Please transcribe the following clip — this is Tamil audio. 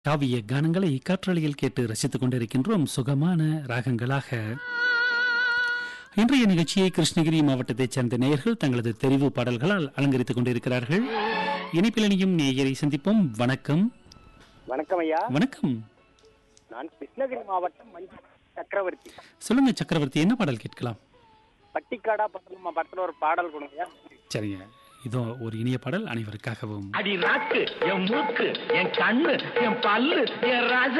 காவிய கானங்களை காற்றலையில் கேட்டு ரசித்துக் கொண்டிருக்கின்றோம் சுகமான ராகங்களாக இன்றைய நிகழ்ச்சியை கிருஷ்ணகிரி மாவட்டத்தைச் சேர்ந்த நேயர்கள் தங்களது தெரிவு பாடல்களால் அலங்கரித்துக் கொண்டிருக்கிறார்கள் இணைப்பில் இணையும் நேயரை சந்திப்போம் வணக்கம் வணக்கம் ஐயா வணக்கம் நான் கிருஷ்ணகிரி மாவட்டம் மஞ்சு சக்கரவர்த்தி சொல்லுங்க சக்கரவர்த்தி என்ன பாடல் கேட்கலாம் பட்டிக்காடா பட்டணமா படத்துல ஒரு பாடல் கொடுங்க ஐயா சரிங்க இதோ ஒரு இனிய பாடல் அனைவருக்காகவும் அடி நாக்கு என் மூக்கு என் கண்ணு என் பல்லு என் ராஜ